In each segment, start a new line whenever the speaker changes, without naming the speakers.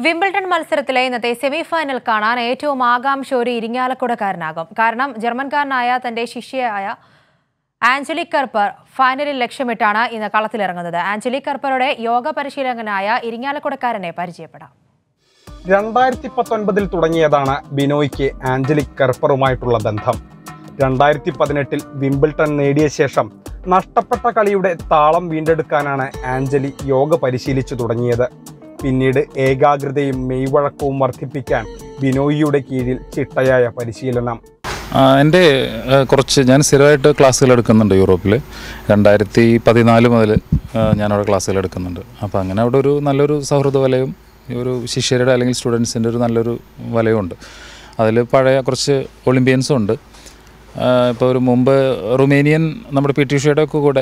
Wimbledon മത്സരത്തിലെ ഇന്നത്തെ semi final കാണാൻ ഏറ്റവും ആകാംക്ഷ ഒരു ഇരിങ്ങാലക്കുടക്കാരനാകും കാരണം ജർമ്മൻകാരനായ തന്റെ ശിഷ്യയായ ആഞ്ചലിക് കർപ്പർ ഫൈനലിൽ ലക്ഷ്യമിട്ടാണ് ഇന്ന് കളത്തിലിറങ്ങുന്നത് ആഞ്ചലിക് കർപ്പറുടെ യോഗ പരിശീലകനായ ഇരിങ്ങാലക്കുടക്കാരനെ പരിചയപ്പെടാം
രണ്ടായിരത്തി പത്തൊൻപതിൽ തുടങ്ങിയതാണ് ബിനോയ്ക്ക് ആഞ്ചലിക് കർപ്പറുമായിട്ടുള്ള ബന്ധം രണ്ടായിരത്തി പതിനെട്ടിൽ വിംബിൾട്ടൺ നേടിയ ശേഷം നഷ്ടപ്പെട്ട കളിയുടെ താളം വീണ്ടെടുക്കാനാണ് ആഞ്ചലി യോഗ പരിശീലിച്ചു തുടങ്ങിയത് പിന്നീട് ഏകാഗ്രതയും മെയ്വഴക്കവും വർദ്ധിപ്പിക്കാൻ ബിനോയിയുടെ കീഴിൽ ചിട്ടയായ പരിശീലനം
ആ, എൻ്റെ ആ, കുറച്ച് ഞാൻ സ്ഥിരമായിട്ട് ക്ലാസ്സുകൾ എടുക്കുന്നുണ്ട് യൂറോപ്പിൽ രണ്ടായിരത്തി പതിനാല് മുതൽ ഞാനവിടെ ക്ലാസ്സുകൾ എടുക്കുന്നുണ്ട് അപ്പോൾ അങ്ങനെ അവിടെ ഒരു നല്ലൊരു സൗഹൃദ വലയം ഈ ഒരു ശിഷ്യരുടെ അല്ലെങ്കിൽ സ്റ്റുഡൻസിൻ്റെ ഒരു നല്ലൊരു വലയമുണ്ട് അതിൽ പഴയ കുറച്ച് ഒളിമ്പ്യൻസും ഉണ്ട് ഇപ്പോൾ ഒരു മുമ്പ് റുമേനിയൻ നമ്മുടെ പി ടി ഉഷയുടെ ഒക്കെ കൂടെ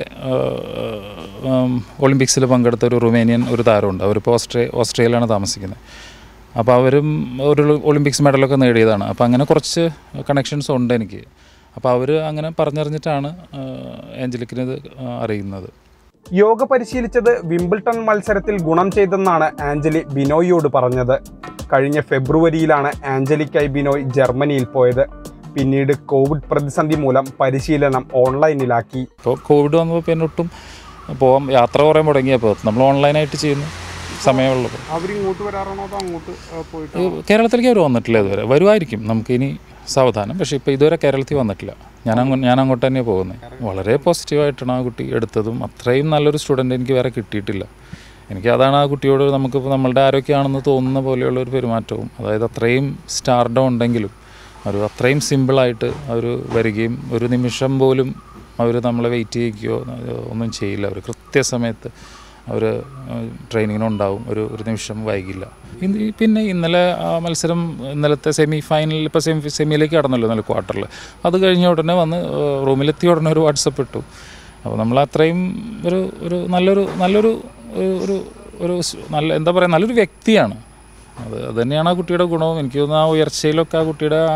ഒളിമ്പിക്സിൽ പങ്കെടുത്ത ഒരു റുമേനിയൻ ഒരു താരമുണ്ട് അവരിപ്പോൾ ഓസ്ട്രേ ഓസ്ട്രേലിയയിലാണ് താമസിക്കുന്നത് അപ്പോൾ അവരും ഒരു ഒളിമ്പിക്സ് മെഡലൊക്കെ നേടിയതാണ് അപ്പോൾ അങ്ങനെ കുറച്ച് കണക്ഷൻസ് ഉണ്ട് എനിക്ക് അപ്പോൾ അവർ അങ്ങനെ പറഞ്ഞറിഞ്ഞിട്ടാണ് ഏഞ്ചലിക്കിന് ഇത് അറിയുന്നത്
യോഗ പരിശീലിച്ചത് വിംബിൾട്ടൺ മത്സരത്തിൽ ഗുണം ചെയ്തെന്നാണ് ആഞ്ചലി ബിനോയിയോട് പറഞ്ഞത് കഴിഞ്ഞ ഫെബ്രുവരിയിലാണ് ആഞ്ചലിക്കായി ബിനോയ് ജർമ്മനിയിൽ പോയത് പിന്നീട് കോവിഡ് പ്രതിസന്ധി മൂലം പരിശീലനം ഓൺലൈനിലാക്കി
ഇപ്പോൾ കോവിഡ് വന്നപ്പോൾ പിന്നെ ഒട്ടും പോകാൻ യാത്ര കുറേ മുടങ്ങിയപ്പോൾ നമ്മൾ ഓൺലൈനായിട്ട് ചെയ്യുന്നു സമയമുള്ളപ്പോൾ
അവരിങ്ങോട്ട് വരാറാണോ അതോ അങ്ങോട്ട് പോയിട്ട്
ഈ കേരളത്തിലേക്ക് അവർ വന്നിട്ടില്ല ഇതുവരെ വരുമായിരിക്കും നമുക്കിനി സാവധാനം പക്ഷേ ഇപ്പോൾ ഇതുവരെ കേരളത്തിൽ വന്നിട്ടില്ല ഞാൻ അങ്ങോ ഞാൻ അങ്ങോട്ട് തന്നെയാണ് പോകുന്നത് വളരെ പോസിറ്റീവായിട്ടാണ് ആ കുട്ടി എടുത്തതും അത്രയും നല്ലൊരു സ്റ്റുഡൻ്റ് എനിക്ക് വേറെ കിട്ടിയിട്ടില്ല എനിക്ക് അതാണ് ആ കുട്ടിയോട് നമുക്കിപ്പോൾ നമ്മളുടെ ആരോഗ്യമാണെന്ന് തോന്നുന്ന പോലെയുള്ള ഒരു പെരുമാറ്റവും അതായത് അത്രയും സ്റ്റാർഡം ഉണ്ടെങ്കിലും ഒരു അത്രയും സിമ്പിളായിട്ട് അവർ വരികയും ഒരു നിമിഷം പോലും അവർ നമ്മളെ വെയിറ്റ് ചെയ്യിക്കുകയോ ഒന്നും ചെയ്യില്ല അവർ കൃത്യസമയത്ത് അവർ ട്രെയിനിങ്ങിനുണ്ടാവും ഒരു ഒരു നിമിഷം വൈകില്ല ഇന്ന് ഈ പിന്നെ ഇന്നലെ ആ മത്സരം ഇന്നലത്തെ സെമി ഫൈനലിൽ ഇപ്പോൾ സെമി സെമിയിലേക്ക് കടന്നല്ലോ ഇന്നലെ ക്വാർട്ടറിൽ അത് കഴിഞ്ഞ ഉടനെ വന്ന് റൂമിലെത്തിയ ഉടനെ ഒരു വാട്സപ്പ് ഇട്ടു അപ്പോൾ നമ്മൾ അത്രയും ഒരു ഒരു നല്ലൊരു നല്ലൊരു ഒരു- ഒരു ഒരു സ് നല്ല എന്താ പറയുക നല്ലൊരു വ്യക്തിയാണ് അത് അത് തന്നെയാണ് ആ കുട്ടിയുടെ ഗുണവും എനിക്ക് തോന്നുന്നു ആ ഉയർച്ചയിലൊക്കെ ആ കുട്ടിയുടെ ആ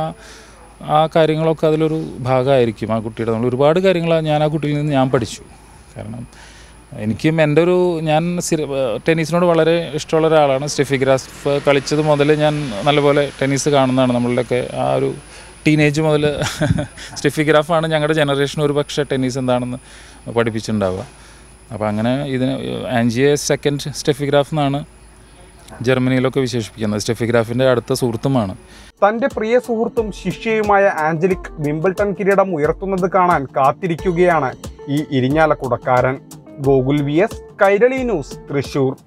ആ കാര്യങ്ങളൊക്കെ അതിലൊരു ഭാഗമായിരിക്കും ആ കുട്ടിയുടെ നമ്മൾ ഒരുപാട് കാര്യങ്ങൾ ഞാൻ ആ കുട്ടിയിൽ നിന്ന് ഞാൻ പഠിച്ചു കാരണം എനിക്കും എൻ്റെ ഒരു ഞാൻ സ്ഥിര- ടെന്നീസിനോട് വളരെ ഇഷ്ടമുള്ള ഒരാളാണ് സ്റ്റെഫി ഗ്രാഫ് കളിച്ചത് മുതൽ ഞാൻ നല്ലപോലെ ടെന്നീസ് കാണുന്നതാണ് നമ്മളുടെയൊക്കെ ആ ഒരു ടീനേജ് മുതൽ സ്റ്റെഫി ഗ്രാഫാണ് ഞങ്ങളുടെ ജനറേഷൻ ഒരു പക്ഷേ ടെന്നീസ് എന്താണെന്ന് പഠിപ്പിച്ചിട്ടുണ്ടാവുക അപ്പോൾ അങ്ങനെ ഇതിന് ആൻജിയെ സെക്കൻഡ് സ്റ്റെഫി ഗ്രാഫ് എന്നാണ് ജർമ്മനിയിലൊക്കെ വിശേഷിപ്പിക്കുന്നത് സ്റ്റെഫി ഗ്രാഫിൻ്റെ അടുത്ത സുഹൃത്തുമാണ്
തന്റെ പ്രിയ സുഹൃത്തും ശിഷ്യയുമായ ആഞ്ചലിക് വിംബിൾട്ടൺ കിരീടം ഉയർത്തുന്നത് കാണാൻ കാത്തിരിക്കുകയാണ് ഈ ഇരിഞ്ഞാലക്കുടക്കാരൻ Gokul V S Kairali news Thrissur